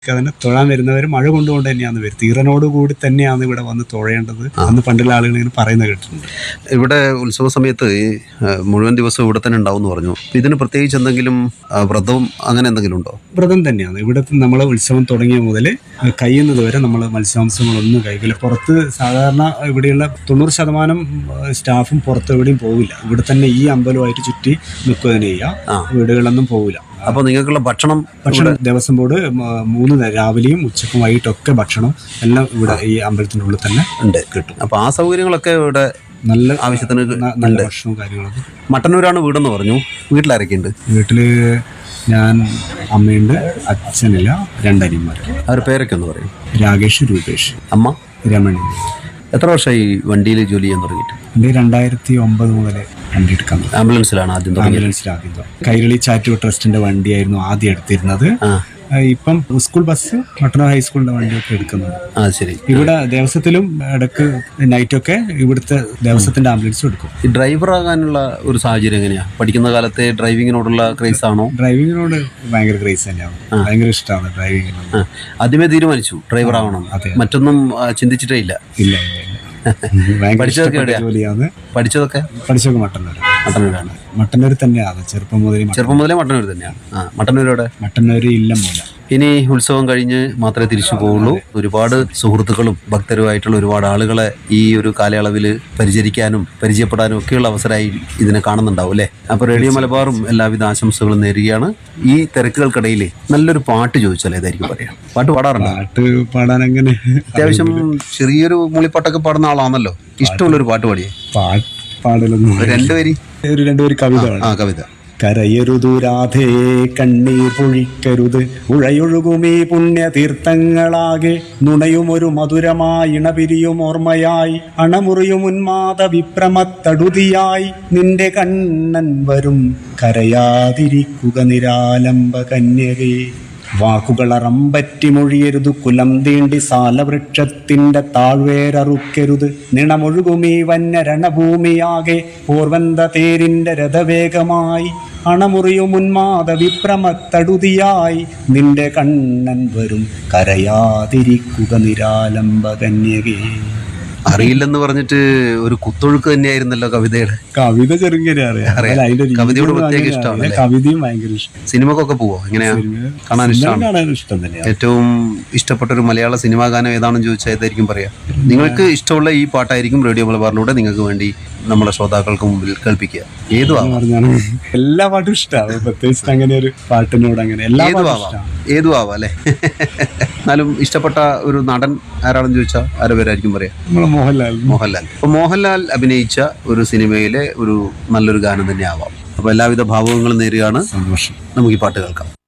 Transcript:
അതിനെ തൊഴാൻ വരുന്നവർ മഴ കൊണ്ടുകൊണ്ട് തന്നെയാണ് വരുന്നത് ഈറനോട് കൂടി തന്നെയാണ് ഇവിടെ വന്ന് തൊഴേണ്ടത് അന്ന് പണ്ടുള്ള ആളുകൾ ഇങ്ങനെ പറയുന്നത് കേട്ടിട്ടുണ്ട് ഇവിടെ ഉത്സവ സമയത്ത് ഈ ആ, മുഴുവൻ ദിവസം ഇവിടെ തന്നെ ഉണ്ടാവും എന്ന് പറഞ്ഞു ഇതിന് പ്രത്യേകിച്ച് എന്തെങ്കിലും ആ, വ്രതവും അങ്ങനെ എന്തെങ്കിലും ഉണ്ടോ വ്രതം തന്നെയാണ് ഇവിടെ നമ്മൾ ഉത്സവം തുടങ്ങിയ മുതൽ കഴിയുന്നത് വരെ നമ്മൾ മത്സ്യാംശങ്ങളൊന്നും കഴിക്കില്ല പുറത്ത് സാധാരണ ഇവിടെയുള്ള തൊണ്ണൂറ് ശതമാനം ആ, സ്റ്റാഫും പുറത്ത് എവിടെയും പോവില്ല ഇവിടെ തന്നെ ഈ അമ്പലമായിട്ട് ചുറ്റി നിൽക്കുക തന്നെ ചെയ്യുക വീടുകളിലൊന്നും പോവില്ല അപ്പോൾ നിങ്ങൾക്കുള്ള ഭക്ഷണം ഭക്ഷണം ദേവസ്വം ബോർഡ് മ- മൂന്ന് നേരം രാവിലെയും ഉച്ചക്കും വൈകിട്ടൊക്കെ ഭക്ഷണം എല്ലാം ഇവിടെ ഈ അമ്പലത്തിൻ്റെ ഉള്ളിൽ തന്നെ ഉണ്ട് കിട്ടും അപ്പോൾ ആ സൗകര്യങ്ങളൊക്കെ ഇവിടെ നല്ല ആവശ്യത്തിന് ന- നല്ല ഭക്ഷണവും കാര്യങ്ങളൊക്കെ മട്ടന്നൂരാണ് വീടെന്ന് പറഞ്ഞു വീട്ടിലാരൊക്കെ ഉണ്ട് വീട്ടില് ഞാൻ അമ്മയുണ്ട് അച്ഛനില്ല രണ്ടനിയന്മാർ അവരുടെ പേരൊക്കെ ഒന്ന് പറയും രാകേഷ് രൂപേഷ് അമ്മ രമണി എത്ര വർഷമായി വണ്ടിയിൽ ജോലി ചെയ്യാൻ തുടങ്ങിയിട്ട് എൻ്റെ രണ്ടായിരത്തി ഒമ്പത് മുതൽ വണ്ടി എടുക്കാൻ തുടങ്ങി. ആംബുലൻസിലാണ് ആദ്യം തുടങ്ങിയത് ആംബുലൻസിൽ ആദ്യം തുടങ്ങി. കൈരളി ചാറ്റൂർ ട്രസ്റ്റിന്റെ വണ്ടിയായിരുന്നു ആദ്യം എടുത്തിരുന്നത് ആ ആ, ഇപ്പം സ്കൂൾ ബസ് പട്ടണ ഹൈസ്കൂളിന്റെ വണ്ടിയൊക്കെ എടുക്കുന്നുണ്ട് ആ ശരി ഇവിടെ ദേവസ്വത്തിലും ഇടക്ക് നൈറ്റൊക്കെ ഇവിടുത്തെ ദേവസ്വത്തിന്റെ ആംബുലൻസും എടുക്കും ഈ ഡ്രൈവർ ആകാനുള്ള ഒരു സാഹചര്യം എങ്ങനെയാ പഠിക്കുന്ന കാലത്തെ ഡ്രൈവിങ്ങിനോടുള്ള ക്രേസ് ആണോ ഡ്രൈവിങ്ങിനോട് ഭയങ്കര ക്രേസ് തന്നെയാണ് ഭയങ്കര ഇഷ്ടമാണ് ഡ്രൈവിങ്ങിനോട് ആ, ആദ്യമേ തീരുമാനിച്ചു ഡ്രൈവർ ആവണം മറ്റൊന്നും ആ, ചിന്തിച്ചിട്ടേ ഇല്ല ഇല്ല ഇല്ല ഇല്ല ഭയങ്കര പഠിച്ചതൊക്കെ ഇഷ്ടപ്പെട്ട ജോലിയാണ് പഠിച്ചതൊക്കെ പഠിച്ചൊക്കെ മട്ടന്നൂർ മട്ടന്നൂരാണ് മട്ടന്നൂർ തന്നെയാണ് ചെറുപ്പം മുതൽ ചെറുപ്പം മുതലേ മട്ടന്നൂർ തന്നെയാണ് ആ മട്ടന്നൂരോടെ മട്ടന്നൂർ ഇല്ലം മൂല ഇനി ഉത്സവം കഴിഞ്ഞ് മാത്രമേ തിരിച്ചു പോവുള്ളൂ ഒരുപാട് സുഹൃത്തുക്കളും ഭക്തരുമായിട്ടുള്ള ഒരുപാട് ആളുകളെ ഈ ഒരു കാലയളവിൽ പരിചരിക്കാനും പരിചയപ്പെടാനും ഒക്കെയുള്ള അവസരമായി ഇതിനെ കാണുന്നുണ്ടാവും അല്ലേ അപ്പോൾ റേഡിയോ മലബാറും എല്ലാവിധ ആശംസകളും നേരുകയാണ് ഈ തിരക്കുകൾക്കിടയിൽ നല്ലൊരു പാട്ട് ചോദിച്ചാൽ ഏതായിരിക്കും പറയാം പാട്ട് പാടാറുണ്ടോ പാട്ട് പാടാൻ അങ്ങനെ അത്യാവശ്യം ചെറിയൊരു മൂളിപ്പാട്ടൊക്കെ പാടുന്ന ആളാണല്ലോ ഇഷ്ടമുള്ളൊരു പാട്ട് പാടിയേ പാട്ട് പാടലൊന്നും ഒരു രണ്ട് വരി ഒരു രണ്ടുപേര് കവിത പാടാം. ആ കവിത കരയരുതു രാധേ കണ്ണീർ പൊഴിക്കരുത് ഉഴയൊഴുകുമീ പുണ്യ തീർത്ഥങ്ങളാകെ നുണയുമൊരു മധുരമായി ഇണപിരിയും ഓർമ്മയായി അണമുറിയും ഉന്മാദ വിപ്രമത്തടുതിയായി നിന്റെ കണ്ണൻ വരും കരയാതിരിക്കുക നിരാലംബ കന്യകേ വാക്കുകളറമ്പറ്റി മൊഴിയരുത് കുലം തീണ്ടി സാലവൃക്ഷത്തിന്റെ താഴ്വേരറുക്കരുത് നിണമൊഴുകുമീ വന്യ രണഭൂമിയാകെ പൂർവന്ത തേരിന്റെ രഥവേഗമായി അണമുറിയും ഉന്മാദ വിപ്രമത്തടുതിയായി നിന്റെ കണ്ണൻ വരും കരയാതിരിക്കുക നിരാലംബ കന്യകേ അറിയില്ലെന്ന് പറഞ്ഞിട്ട് ഒരു കുത്തൊഴുക്ക് തന്നെയായിരുന്നല്ലോ കവിതയുടെ കവിത ചെറുങ്ങനെ അറിയാം അറിയാം. അല്ല, അതിന്റെ കവിതയോട് രീതിയൊന്നും പ്രത്യേക അങ്ങനെ ഇഷ്ടമാണ് അറിയില്ല. കവിതയും ഭയങ്കര ഇഷ്ടം സിനിമക്കൊക്കെ പോവോ എങ്ങനെയാ കാണാൻ ഇഷ്ടമാണ് കാണാൻ ഇഷ്ടം തന്നെയാണ് ഏറ്റവും ഇഷ്ടപ്പെട്ട ഒരു മലയാള സിനിമാ ഗാനം ഏതാണെന്ന് ചോദിച്ചാൽ ഏതായിരിക്കും പറയാം നിങ്ങൾക്ക് ഇഷ്ടമുള്ള ഈ പാട്ടായിരിക്കും റേഡിയോ മലബാറിലൂടെ നിങ്ങൾക്ക് വേണ്ടി നമ്മുടെ ശ്രോതാക്കൾക്ക് മുമ്പിൽ കേൾപ്പിക്കുക ഏതു ആവാം പറഞ്ഞാണ് എല്ലാ പാട്ടും ഇഷ്ടമാണ് പ്രത്യേകിച്ച് അങ്ങനെ ഒരു പാട്ടിനോട് അങ്ങനെ എല്ലാ ഏതു പാട്ടും ആവാം ഇഷ്ടമാണ് ഏതു ആവാം അല്ലേ എന്നാലും ഇഷ്ടപ്പെട്ട ഒരു നടൻ ആരാണെന്ന് ചോദിച്ചാൽ ആരെ പേരായിരിക്കും പറയാം നമ്മളെ മോഹൻലാൽ മോഹൻലാൽ അപ്പൊ മോഹൻലാൽ അഭിനയിച്ച ഒരു സിനിമയിലെ ഒരു നല്ലൊരു ഗാനം തന്നെ ആവാം അപ്പൊ എല്ലാവിധ ഭാവങ്ങളും നേരുകയാണ് സന്തോഷം നമുക്ക് ഈ പാട്ട് കേൾക്കാം